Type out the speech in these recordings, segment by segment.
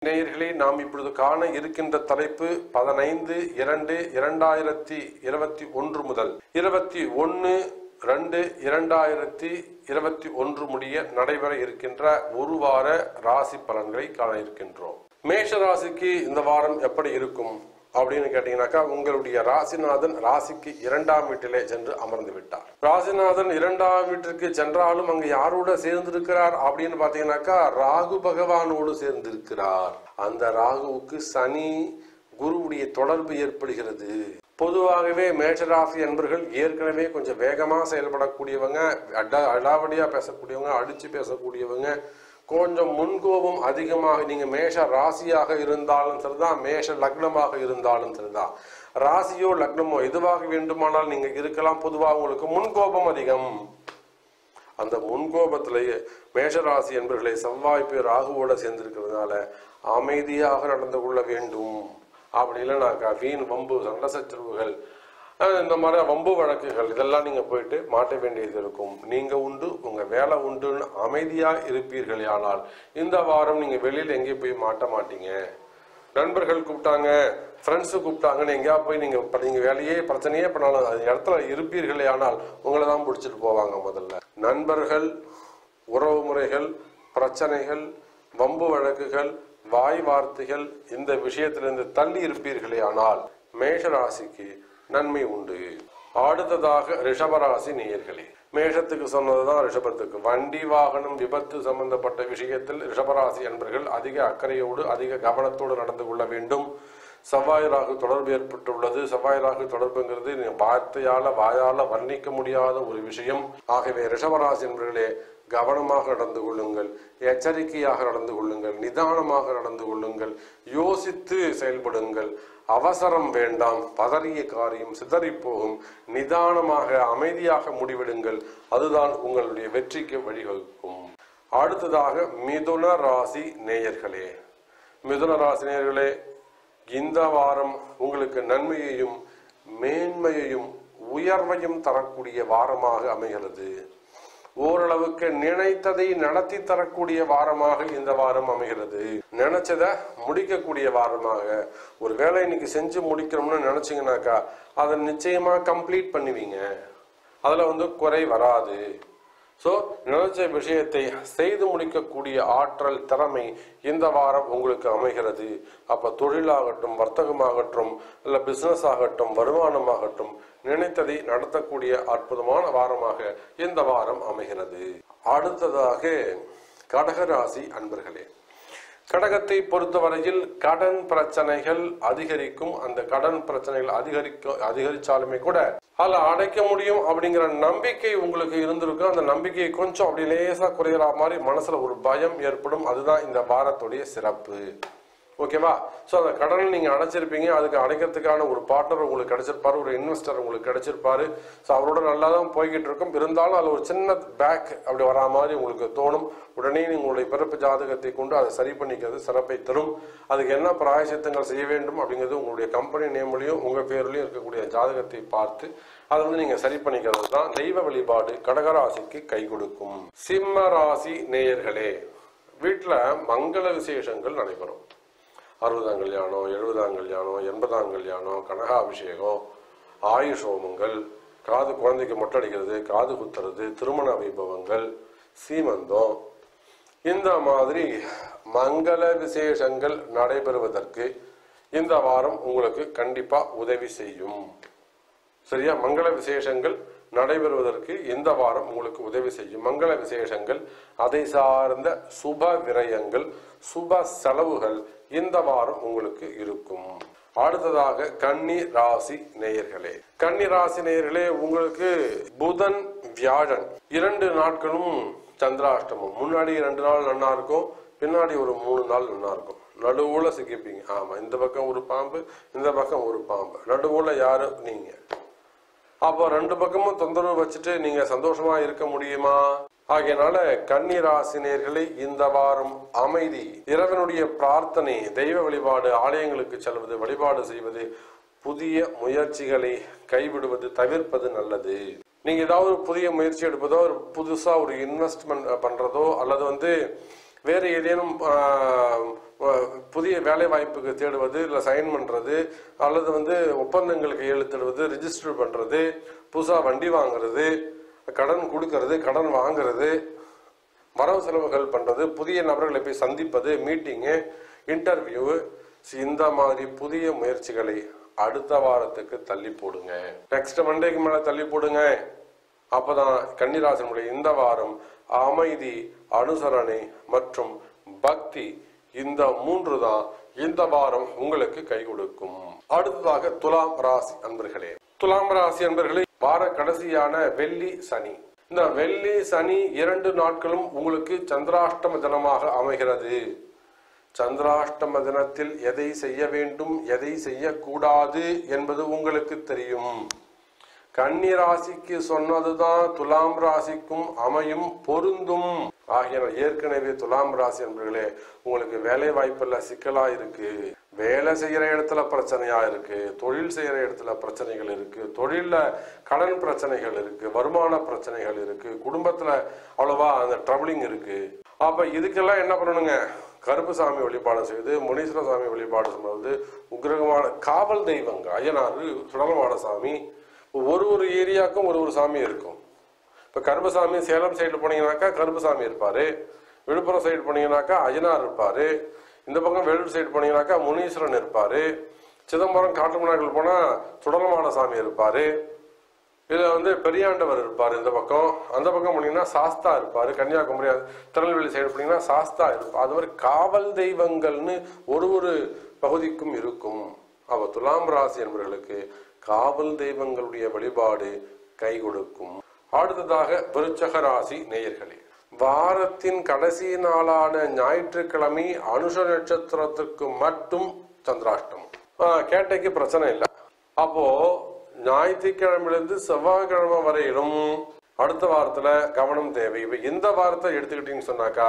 நேயர்களே நாம் இப்பொழுது காண இருக்கின்ற தலைப்பு பதினைந்து இரண்டு இரண்டாயிரத்தி இருபத்தி ஒன்று முதல் இருபத்தி ஒன்று ரெண்டு இரண்டாயிரத்தி இருபத்தி ஒன்று முடிய நடைபெற இருக்கின்ற ஒரு வார ராசி பலன்களை காண இருக்கின்றோம் மேஷ ராசிக்கு இந்த வாரம் எப்படி இருக்கும் அப்படின்னு கேட்டீங்கன்னாக்கா உங்களுடைய ராசிநாதன் ராசிக்கு இரண்டாம் வீட்டிலே சென்று அமர்ந்து விட்டார் ராசிநாதன் இரண்டாம் வீட்டிற்கு சென்றாலும் அங்கு யாரோட சேர்ந்திருக்கிறார் அப்படின்னு பாத்தீங்கன்னாக்கா ராகு பகவானோடு சேர்ந்திருக்கிறார் அந்த ராகுவுக்கு சனி குருவுடைய தொடர்பு ஏற்படுகிறது பொதுவாகவே மேஷராசி என்பர்கள் ஏற்கனவே கொஞ்சம் வேகமா செயல்படக்கூடியவங்க அட அடாவடியா பேசக்கூடியவங்க அடிச்சு பேசக்கூடியவங்க கொஞ்சம் முன்கோபம் அதிகமாக நீங்க மேஷ ராசியாக இருந்தாலும் சரிதான் மேஷ லக்னமாக இருந்தாலும் சரிதான் ராசியோ லக்னமோ எதுவாக வேண்டுமானால் நீங்க இருக்கலாம் பொதுவாக உங்களுக்கு முன்கோபம் அதிகம் அந்த முன்கோபத்திலேயே மேஷராசி என்பர்களை செவ்வாய் பேர் ராகுவோட சேர்ந்திருக்கிறதுனால அமைதியாக நடந்து கொள்ள வேண்டும் அப்படி இல்லைனாக்கா வீண் வம்பு சண்டை சச்சரவுகள் அஹ் இந்த மாதிரி வம்பு வழக்குகள் இதெல்லாம் நீங்க போயிட்டு மாட்ட வேண்டியது இருக்கும் நீங்க உண்டு உங்க வேலை உண்டுன்னு அமைதியா இருப்பீர்கள் ஆனால் இந்த வாரம் நீங்க வெளியில எங்கேயும் போய் மாட்ட மாட்டீங்க நண்பர்கள் கூப்பிட்டாங்க ஃப்ரெண்ட்ஸு கூப்பிட்டாங்கன்னு எங்கேயா போய் நீங்க இப்ப நீங்க வேலையே பிரச்சனையே பண்ணாலும் அந்த இடத்துல இருப்பீர்களே ஆனால் உங்களை தான் பிடிச்சிட்டு போவாங்க முதல்ல நண்பர்கள் உறவு முறைகள் பிரச்சனைகள் வம்பு வழக்குகள் வாய் வார்த்தைகள் இந்த விஷயத்திலிருந்து தள்ளி இருப்பீர்களே ஆனால் மேஷ ராசிக்கு நன்மை உண்டு அடுத்ததாக ரிஷபராசி நேயர்களே மேஷத்துக்கு சொன்னதுதான் ரிஷபத்துக்கு வண்டி வாகனம் விபத்து சம்பந்தப்பட்ட விஷயத்தில் ரிஷபராசி என்பர்கள் அதிக அக்கறையோடு அதிக கவனத்தோடு நடந்து கொள்ள வேண்டும் செவ்வாய் ராகு தொடர்பு ஏற்பட்டுள்ளது செவ்வாய் ராகு தொடர்புங்கிறது நீங்க வார்த்தையால வாயால வர்ணிக்க முடியாத ஒரு விஷயம் ஆகவே ரிஷபராசி என்பர்களே கவனமாக நடந்து கொள்ளுங்கள் எச்சரிக்கையாக நடந்து கொள்ளுங்கள் நிதானமாக நடந்து கொள்ளுங்கள் யோசித்து செயல்படுங்கள் அவசரம் வேண்டாம் பதறிய காரியம் சிதறி போகும் நிதானமாக அமைதியாக முடிவெடுங்கள் அதுதான் உங்களுடைய வெற்றிக்கு வழிவகுக்கும் அடுத்ததாக மிதுன ராசி நேயர்களே மிதுன ராசி நேயர்களே இந்த வாரம் உங்களுக்கு நன்மையையும் மேன்மையையும் உயர்வையும் தரக்கூடிய வாரமாக அமைகிறது ஓரளவுக்கு நினைத்ததை நடத்தி தரக்கூடிய வாரமாக இந்த வாரம் அமைகிறது நினைச்சத முடிக்கக்கூடிய வாரமாக ஒரு வேலை இன்னைக்கு செஞ்சு முடிக்கிறோம்னு நினைச்சீங்கன்னாக்கா அதை நிச்சயமா கம்ப்ளீட் பண்ணுவீங்க அதுல வந்து குறை வராது ஸோ நினைச்ச விஷயத்தை செய்து முடிக்கக்கூடிய ஆற்றல் திறமை இந்த வாரம் உங்களுக்கு அமைகிறது அப்ப தொழிலாகட்டும் வர்த்தகமாகட்டும் இல்ல பிசினஸ் ஆகட்டும் வருமானமாகட்டும் நினைத்ததை நடத்தக்கூடிய அற்புதமான வாரமாக இந்த வாரம் அமைகிறது அடுத்ததாக கடகராசி அன்பர்களே கடகத்தை பொறுத்தவரையில் கடன் பிரச்சனைகள் அதிகரிக்கும் அந்த கடன் பிரச்சனைகள் அதிகரிக்க அதிகரிச்சாலுமே கூட அதில் அடைக்க முடியும் அப்படிங்கிற நம்பிக்கை உங்களுக்கு இருந்திருக்கும் அந்த நம்பிக்கையை கொஞ்சம் அப்படி லேசா குறையிற மாதிரி மனசுல ஒரு பயம் ஏற்படும் அதுதான் இந்த வாரத்துடைய சிறப்பு ஓகேவா ஸோ அந்த கடனை நீங்க அடைச்சிருப்பீங்க அதுக்கு அடைக்கிறதுக்கான ஒரு பார்ட்னர் உங்களுக்கு கிடைச்சிருப்பாரு ஒரு இன்வெஸ்டர் உங்களுக்கு கிடைச்சிருப்பாரு ஸோ அவரோட நல்லா தான் போய்கிட்டு இருக்கும் இருந்தாலும் அதில் ஒரு சின்ன பேக் அப்படி வரா மாதிரி உங்களுக்கு தோணும் உடனே உங்களுடைய பிறப்பு ஜாதகத்தை கொண்டு அதை சரி பண்ணிக்கிறது சிறப்பை தரும் அதுக்கு என்ன பிராயசித்தங்கள் செய்ய வேண்டும் அப்படிங்கிறது உங்களுடைய கம்பெனி நேம்லையும் உங்க பேர்லயும் இருக்கக்கூடிய ஜாதகத்தை பார்த்து அதை வந்து நீங்க சரி பண்ணிக்கிறது தான் தெய்வ வழிபாடு கடகராசிக்கு கை கொடுக்கும் சிம்ம ராசி நேயர்களே வீட்டில் மங்கள விசேஷங்கள் நடைபெறும் அறுபதாம் கல்யாணம் எழுபதாம் கல்யாணம் எண்பதாம் கல்யாணம் கனகாபிஷேகம் ஆயுஷ் ஹோமங்கள் காது குழந்தைக்கு மொட்டை அடிக்கிறது காது குத்துறது திருமண வைபவங்கள் சீமந்தம் இந்த மாதிரி மங்கள விசேஷங்கள் நடைபெறுவதற்கு இந்த வாரம் உங்களுக்கு கண்டிப்பா உதவி செய்யும் சரியா மங்கள விசேஷங்கள் நடைபெறுவதற்கு இந்த வாரம் உங்களுக்கு உதவி செய்யும் மங்கள விசேஷங்கள் அதை சார்ந்த சுப விரயங்கள் சுப செலவுகள் இந்த வாரம் உங்களுக்கு இருக்கும் அடுத்ததாக கன்னி ராசி நேயர்களே கன்னி ராசி நேயர்களே உங்களுக்கு புதன் வியாழன் இரண்டு நாட்களும் சந்திராஷ்டமம் முன்னாடி ரெண்டு நாள் நல்லா இருக்கும் பின்னாடி ஒரு மூணு நாள் நல்லா இருக்கும் நடுவுல சிக்கிப்பீங்க ஆமா இந்த பக்கம் ஒரு பாம்பு இந்த பக்கம் ஒரு பாம்பு நடுவுல யாரு நீங்க அப்போ ரெண்டு பக்கமும் தொந்தரவு வச்சுட்டு நீங்க சந்தோஷமா இருக்க முடியுமா ஆகையனால கன்னி ராசினியர்களை இந்த வாரம் அமைதி இறைவனுடைய பிரார்த்தனை தெய்வ வழிபாடு ஆலயங்களுக்கு செல்வது வழிபாடு செய்வது புதிய முயற்சிகளை கைவிடுவது தவிர்ப்பது நல்லது நீங்க ஏதாவது ஒரு புதிய முயற்சி எடுப்பதோ ஒரு புதுசா ஒரு இன்வெஸ்ட்மெண்ட் பண்றதோ அல்லது வந்து வேறு ஏதேனும் ஆஹ், ஆஹ், புதிய வேலை வாய்ப்புக்கு தேடுவது இல்லை சைன் பண்றது அல்லது வந்து ஒப்பந்தங்கள் கையெழுத்திடுவது ரிஜிஸ்டர் பண்றது புதுசா வண்டி வாங்குறது கடன் கொடுக்கறது கடன் வாங்குறது வரவு செலவுகள் பண்றது புதிய நபர்களை போய் சந்திப்பது மீட்டிங்கு இன்டர்வியூ இந்த மாதிரி புதிய முயற்சிகளை அடுத்த வாரத்துக்கு தள்ளி போடுங்க நெக்ஸ்ட் மண்டேக்கு மேல தள்ளி போடுங்க அப்பதான் கன்னிராசனுடைய இந்த வாரம் அமைதி அனுசரணை மற்றும் பக்தி இந்த மூன்று தான் இந்த வாரம் உங்களுக்கு கை கொடுக்கும் அடுத்ததாக துலாம் ராசி அன்பர்களே துலாம் ராசி அன்பர்களே வார கடைசியான வெள்ளி சனி இந்த வெள்ளி சனி இரண்டு நாட்களும் உங்களுக்கு சந்திராஷ்டம தினமாக அமைகிறது சந்திராஷ்டம தினத்தில் எதை செய்ய வேண்டும் எதை செய்யக்கூடாது என்பது உங்களுக்கு தெரியும் கன்னி ராசிக்கு சொன்னதுதான் துலாம் ராசிக்கும் அமையும் பொருந்தும் ஆகியன ஏற்கனவே துலாம் ராசி என்பர்களே உங்களுக்கு வேலை வாய்ப்புல சிக்கலா இருக்கு வேலை செய்யற இடத்துல பிரச்சனையா இருக்கு தொழில் செய்யற இடத்துல பிரச்சனைகள் இருக்கு தொழில்ல கடன் பிரச்சனைகள் இருக்கு வருமான பிரச்சனைகள் இருக்கு குடும்பத்துல அவ்வளவா அந்த ட்ரபிளிங் இருக்கு அப்ப இதுக்கெல்லாம் என்ன பண்ணணுங்க கருப்புசாமி வழிபாடு செய்து முனீஸ்வர சாமி வழிபாடு செய்வது உக்கிரகமான காவல் தெய்வங்க ஐயனாறு சுடலமான சாமி ஒரு ஒரு ஏரியாவுக்கும் ஒரு ஒரு சாமி இருக்கும் இப்போ கருப்பசாமி சேலம் சைடு போனீங்கன்னாக்கா கருப்பசாமி இருப்பாரு விழுப்புரம் சைடு போனீங்கன்னாக்கா அய்யனார் இருப்பாரு இந்த பக்கம் வேலூர் சைடு போனீங்கன்னாக்கா முனீஸ்வரன் இருப்பாரு சிதம்பரம் காட்டுமன்னாக்கள் போனா சுடலமான சாமி இருப்பாரு இதுல வந்து பெரியாண்டவர் இருப்பார் இந்த பக்கம் அந்த பக்கம் போனீங்கன்னா சாஸ்தா இருப்பாரு கன்னியாகுமரி திருநெல்வேலி சைடு போனீங்கன்னா சாஸ்தா இருப்பார் அது மாதிரி காவல் தெய்வங்கள்னு ஒரு ஒரு பகுதிக்கும் இருக்கும் அவ துலாம் ராசி என்பவர்களுக்கு காவல் தெய்வங்களுடைய வழிபாடு கை கொடுக்கும் அடுத்ததாக விருச்சக ராசி நேயர்களே வாரத்தின் கடைசி நாளான ஞாயிற்றுக்கிழமை அனுஷ நட்சத்திரத்துக்கு மட்டும் சந்திராஷ்டமம் ஆஹ், கேட்டைக்கு பிரச்சனை இல்லை அப்போ ஞாயிற்றுக்கிழமையிலிருந்து செவ்வாய்க்கிழமை வரையிலும் அடுத்த வாரத்துல கவனம் தேவை இப்ப இந்த வாரத்தை எடுத்துக்கிட்டீங்கன்னு சொன்னாக்கா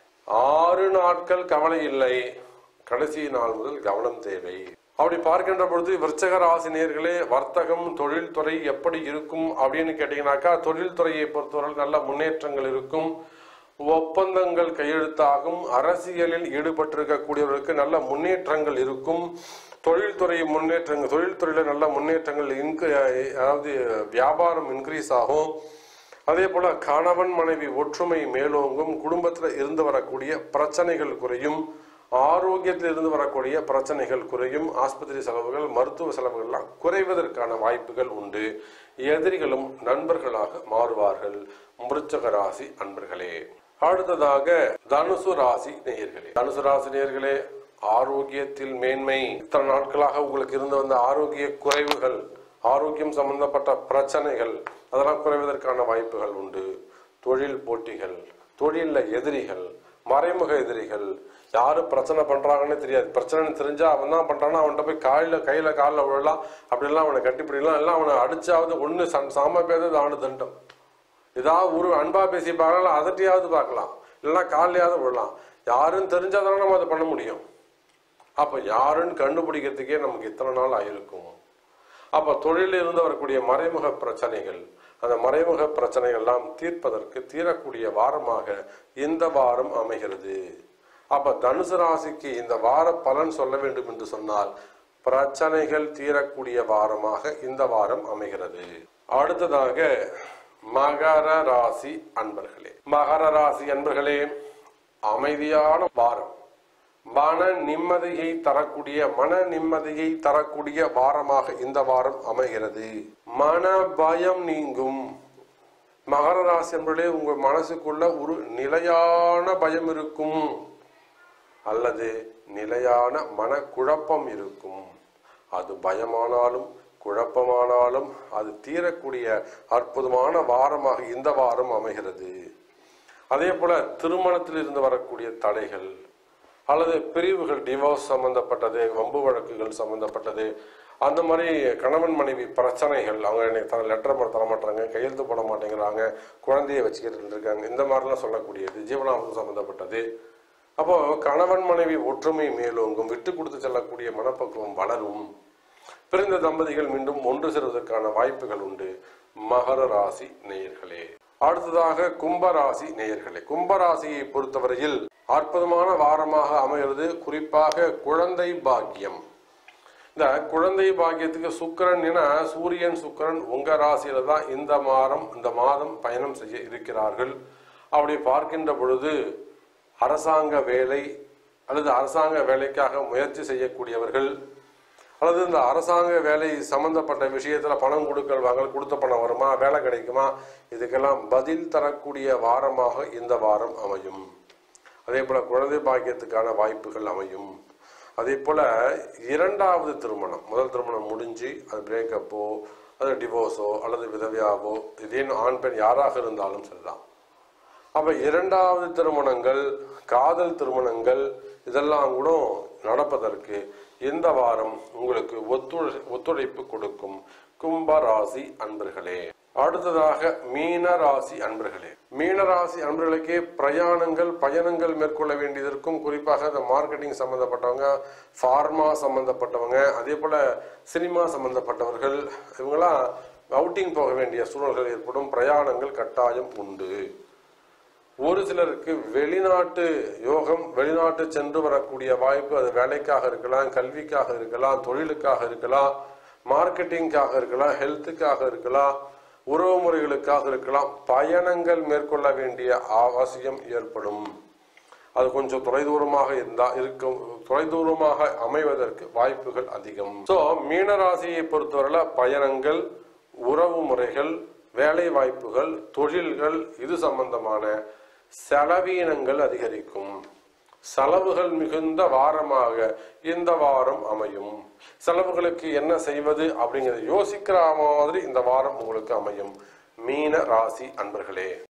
ஆறு நாட்கள் கவலை இல்லை கடைசி நாள் முதல் கவனம் தேவை அப்படி பார்க்கின்ற பொழுது விருச்சக ராசினியர்களே வர்த்தகம் தொழில்துறை எப்படி இருக்கும் அப்படின்னு கேட்டீங்கன்னாக்கா தொழில்துறையை பொறுத்தவரை நல்ல முன்னேற்றங்கள் இருக்கும் ஒப்பந்தங்கள் கையெழுத்தாகும் அரசியலில் ஈடுபட்டிருக்கக்கூடியவர்களுக்கு நல்ல முன்னேற்றங்கள் இருக்கும் தொழில்துறை முன்னேற்றங்கள் தொழில்துறையில நல்ல முன்னேற்றங்கள் இன்க்ரி அதாவது வியாபாரம் இன்க்ரீஸ் ஆகும் அதே போல கணவன் மனைவி ஒற்றுமை மேலோங்கும் குடும்பத்துல இருந்து வரக்கூடிய பிரச்சனைகள் குறையும் ஆரோக்கியத்தில் இருந்து வரக்கூடிய பிரச்சனைகள் குறையும் ஆஸ்பத்திரி செலவுகள் மருத்துவ செலவுகள்லாம் குறைவதற்கான வாய்ப்புகள் உண்டு எதிரிகளும் நண்பர்களாக மாறுவார்கள் மிருச்சக ராசி அன்பர்களே அடுத்ததாக தனுசு ராசி நேயர்களே தனுசு ராசி நேயர்களே ஆரோக்கியத்தில் மேன்மை இத்தனை நாட்களாக உங்களுக்கு இருந்து வந்த ஆரோக்கிய குறைவுகள் ஆரோக்கியம் சம்பந்தப்பட்ட பிரச்சனைகள் அதெல்லாம் குறைவதற்கான வாய்ப்புகள் உண்டு தொழில் போட்டிகள் தொழில்ல எதிரிகள் மறைமுக எதிரிகள் யாரு பிரச்சனை பண்றாங்கன்னு தெரியாது பிரச்சனைன்னு தெரிஞ்சா அவன் தான் பண்றானா அவன்கிட்ட போய் காலில கையில காலில் விழலாம் அப்படிலாம் அவனை கட்டிப்பிடிக்கலாம் எல்லாம் அவனை அடிச்சாவது ஒண்ணு சம் சாம பேதது ஆணு தண்டம் ஏதாவது ஒரு அன்பா பேசி பார்க்கலாம் அதட்டியாவது பார்க்கலாம் இல்லைன்னா காலையாவது விடலாம் யாருன்னு தெரிஞ்சாதானே நம்ம அதை பண்ண முடியும் அப்ப யாருன்னு கண்டுபிடிக்கிறதுக்கே நமக்கு இத்தனை நாள் ஆயிருக்கும் அப்ப தொழிலில் இருந்து வரக்கூடிய மறைமுக பிரச்சனைகள் அந்த மறைமுக பிரச்சனைகள்லாம் தீர்ப்பதற்கு தீரக்கூடிய வாரமாக இந்த வாரம் அமைகிறது அப்ப தனுசு ராசிக்கு இந்த வார பலன் சொல்ல வேண்டும் என்று சொன்னால் பிரச்சனைகள் தீரக்கூடிய வாரமாக இந்த வாரம் அமைகிறது அடுத்ததாக மகர ராசி அன்பர்களே மகர ராசி அன்பர்களே அமைதியான வாரம் மன நிம்மதியை தரக்கூடிய மன நிம்மதியை தரக்கூடிய வாரமாக இந்த வாரம் அமைகிறது மன பயம் நீங்கும் மகர ராசி என்பதே உங்க மனசுக்குள்ள ஒரு நிலையான பயம் இருக்கும் அல்லது நிலையான மனக்குழப்பம் இருக்கும் அது பயமானாலும் குழப்பமானாலும் அது தீரக்கூடிய அற்புதமான வாரமாக இந்த வாரம் அமைகிறது அதே போல திருமணத்தில் இருந்து வரக்கூடிய தடைகள் அல்லது பிரிவுகள் டிவோர்ஸ் சம்பந்தப்பட்டது வம்பு வழக்குகள் சம்பந்தப்பட்டது அந்த மாதிரி கணவன் மனைவி பிரச்சனைகள் அவங்க எனக்கு தர லெட்டர் தர மாட்டாங்க கையெழுத்து போட மாட்டேங்கிறாங்க குழந்தையை வச்சுக்கிட்டு இருக்காங்க இந்த மாதிரிலாம் சொல்லக்கூடியது ஜீவனாம்சம் சம்பந்தப்பட்டது அப்போ கணவன் மனைவி ஒற்றுமை மேலோங்கும் விட்டு கொடுத்து செல்லக்கூடிய மனப்பக்குவம் வளரும் பிறந்த தம்பதிகள் மீண்டும் ஒன்று சேர்வதற்கான வாய்ப்புகள் உண்டு மகர ராசி நேயர்களே அடுத்ததாக கும்பராசி நேயர்களே கும்பராசியை பொறுத்தவரையில் அற்புதமான வாரமாக அமைகிறது குறிப்பாக குழந்தை பாக்கியம் இந்த குழந்தை பாக்கியத்துக்கு சுக்கிரன் என சூரியன் சுக்கிரன் உங்க ராசியில தான் இந்த மாதம் இந்த மாதம் பயணம் செய்ய இருக்கிறார்கள் அப்படி பார்க்கின்ற பொழுது அரசாங்க வேலை அல்லது அரசாங்க வேலைக்காக முயற்சி செய்யக்கூடியவர்கள் அல்லது இந்த அரசாங்க வேலை சம்பந்தப்பட்ட விஷயத்துல பணம் கொடுக்கல் வாங்கல் கொடுத்த பணம் வருமா வேலை கிடைக்குமா இதுக்கெல்லாம் பதில் தரக்கூடிய வாரமாக இந்த வாரம் அமையும் அதே போல குழந்தை பாக்கியத்துக்கான வாய்ப்புகள் அமையும் அதே போல இரண்டாவது திருமணம் முதல் திருமணம் முடிஞ்சு அது பிரேக்கப்போ அது டிவோர்ஸோ அல்லது விதவையாவோ இதேனும் ஆண் பெண் யாராக இருந்தாலும் சரிதான் அப்ப இரண்டாவது திருமணங்கள் காதல் திருமணங்கள் இதெல்லாம் கூட நடப்பதற்கு இந்த வாரம் உங்களுக்கு ஒத்துழை ஒத்துழைப்பு கொடுக்கும் கும்ப ராசி அன்பர்களே அடுத்ததாக மீன ராசி அன்பர்களே மீன ராசி அன்பர்களுக்கே பிரயாணங்கள் பயணங்கள் மேற்கொள்ள வேண்டியதற்கும் குறிப்பாக இந்த மார்க்கெட்டிங் சம்பந்தப்பட்டவங்க ஃபார்மா சம்பந்தப்பட்டவங்க அதே போல சினிமா சம்பந்தப்பட்டவர்கள் இவங்கெல்லாம் அவுட்டிங் போக வேண்டிய சூழல்கள் ஏற்படும் பிரயாணங்கள் கட்டாயம் உண்டு ஒரு சிலருக்கு வெளிநாட்டு யோகம் வெளிநாட்டு சென்று வரக்கூடிய வாய்ப்பு அது வேலைக்காக இருக்கலாம் கல்விக்காக இருக்கலாம் தொழிலுக்காக இருக்கலாம் மார்க்கெட்டிங்காக இருக்கலாம் ஹெல்த்துக்காக இருக்கலாம் உறவு முறைகளுக்காக இருக்கலாம் பயணங்கள் மேற்கொள்ள வேண்டிய அவசியம் ஏற்படும் அது கொஞ்சம் தொலைதூரமாக இருந்தா இருக்கும் தொலைதூரமாக அமைவதற்கு வாய்ப்புகள் அதிகம் சோ மீனராசியை பொறுத்தவரையில பயணங்கள் உறவு முறைகள் வேலை வாய்ப்புகள் தொழில்கள் இது சம்பந்தமான செலவீனங்கள் அதிகரிக்கும் செலவுகள் மிகுந்த வாரமாக இந்த வாரம் அமையும் செலவுகளுக்கு என்ன செய்வது அப்படிங்கறத யோசிக்கிற மாதிரி இந்த வாரம் உங்களுக்கு அமையும் மீன ராசி அன்பர்களே